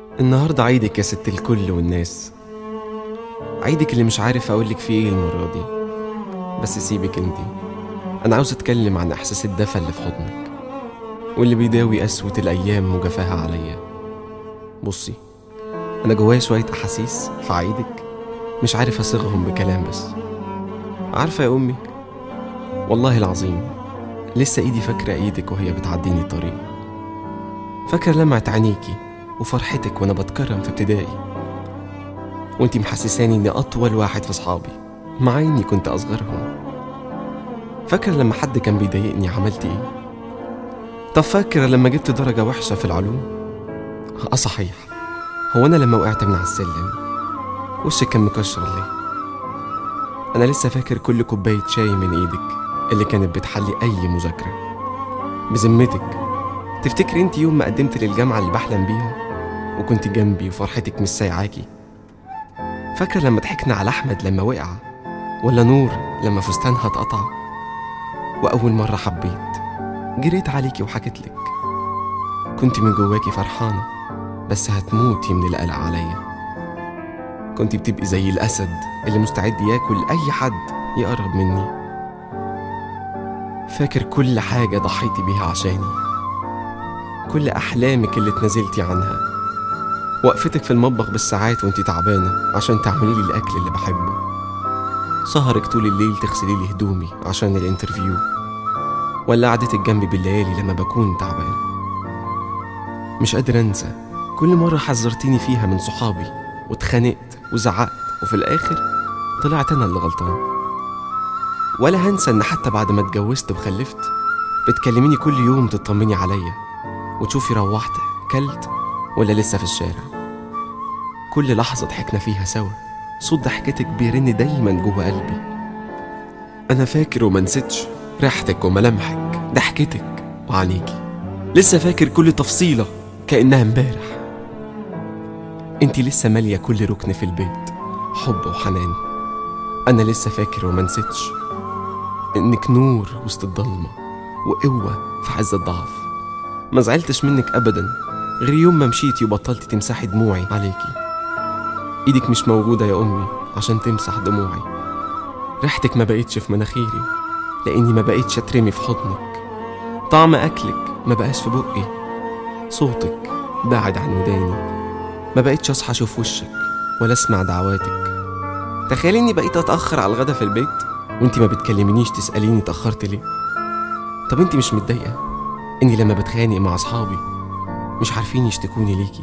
النهاردة عيدك يا ست الكل والناس عيدك اللي مش عارف أقولك فيه إيه المرة دي بس سيبك انتي أنا عاوز أتكلم عن إحساس الدفى اللي في حضنك واللي بيداوي قسوة الأيام وجفاها عليا بصي أنا جوايا شوية أحاسيس في عيدك مش عارف أصيغهم بكلام بس عارفة يا أمي والله العظيم لسه إيدي فاكرة إيدك وهي بتعديني الطريق فاكرة لمعة عينيكي وفرحتك وانا بتكرم في ابتدائي وانتي محسساني اني اطول واحد في صحابي مع اني كنت اصغرهم فاكرة لما حد كان بيضايقني عملت ايه طب فاكرة لما جبت درجة وحشة في العلوم اه صحيح هو انا لما وقعت من على السلم وشك كان مكشر ليه انا لسه فاكر كل كوباية شاي من ايدك اللي كانت بتحلي اي مذاكرة بذمتك تفتكري انت يوم ما قدمت للجامعة اللي بحلم بيها وكنت جنبي وفرحتك مش سايعاكي فاكرة لما ضحكنا على أحمد لما وقع ولا نور لما فستانها اتقطع وأول مرة حبيت جريت عليكي وحكيتلك كنت من جواكي فرحانة بس هتموتي من القلق عليا كنت بتبقي زي الأسد اللي مستعد ياكل أي حد يقرب مني فاكر كل حاجة ضحيتي بيها عشاني كل أحلامك اللي اتنازلتي عنها وقفتك في المطبخ بالساعات وانتي تعبانة عشان تعملي لي الأكل اللي بحبه سهرك طول الليل تغسلي لي هدومي عشان الانترفيو ولا قعدتك جنبي بالليالي لما بكون تعبان مش قادر أنسى كل مرة حذرتيني فيها من صحابي واتخانقت وزعقت وفي الآخر طلعت أنا اللي غلطان ولا هنسى إن حتى بعد ما اتجوزت وخلفت بتكلميني كل يوم تطمني عليا وتشوفي روحت كلت ولا لسه في الشارع كل لحظة ضحكنا فيها سوا صوت ضحكتك بيرن دايما جوه قلبي أنا فاكر وما نسيتش ريحتك وملامحك ضحكتك وعينيكي لسه فاكر كل تفصيلة كأنها امبارح انتي لسه مالية كل ركن في البيت حب وحنان أنا لسه فاكر وما نسيتش إنك نور وسط الضلمة وقوة في عز الضعف ما زعلتش منك أبدا غير يوم ما مشيتي وبطلتي تمسحي دموعي عليكي ايدك مش موجودة يا أمي عشان تمسح دموعي ريحتك ما بقتش في مناخيري لأني ما بقتش أترمي في حضنك طعم أكلك ما بقاش في بقي صوتك بعد عن وداني ما بقتش أصحى أشوف وشك ولا أسمع دعواتك تخيلي إني بقيت أتأخر على الغدا في البيت وإنتي ما بتكلمنيش تسأليني اتأخرت ليه طب إنتي مش متضايقة إني لما بتخانق مع أصحابي مش عارفين يشتكوني ليكي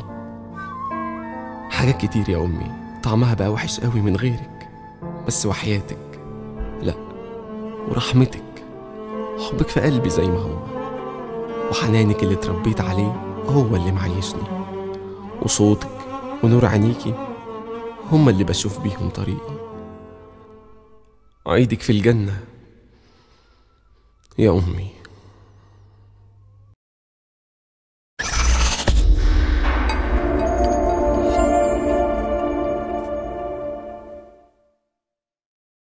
حاجات كتير يا أمي طعمها بقى وحش قوي من غيرك بس وحياتك لا ورحمتك حبك في قلبي زي ما هو وحنانك اللي اتربيت عليه هو اللي معيشني وصوتك ونور عينيكي هما اللي بشوف بيهم طريقي عيدك في الجنة يا أمي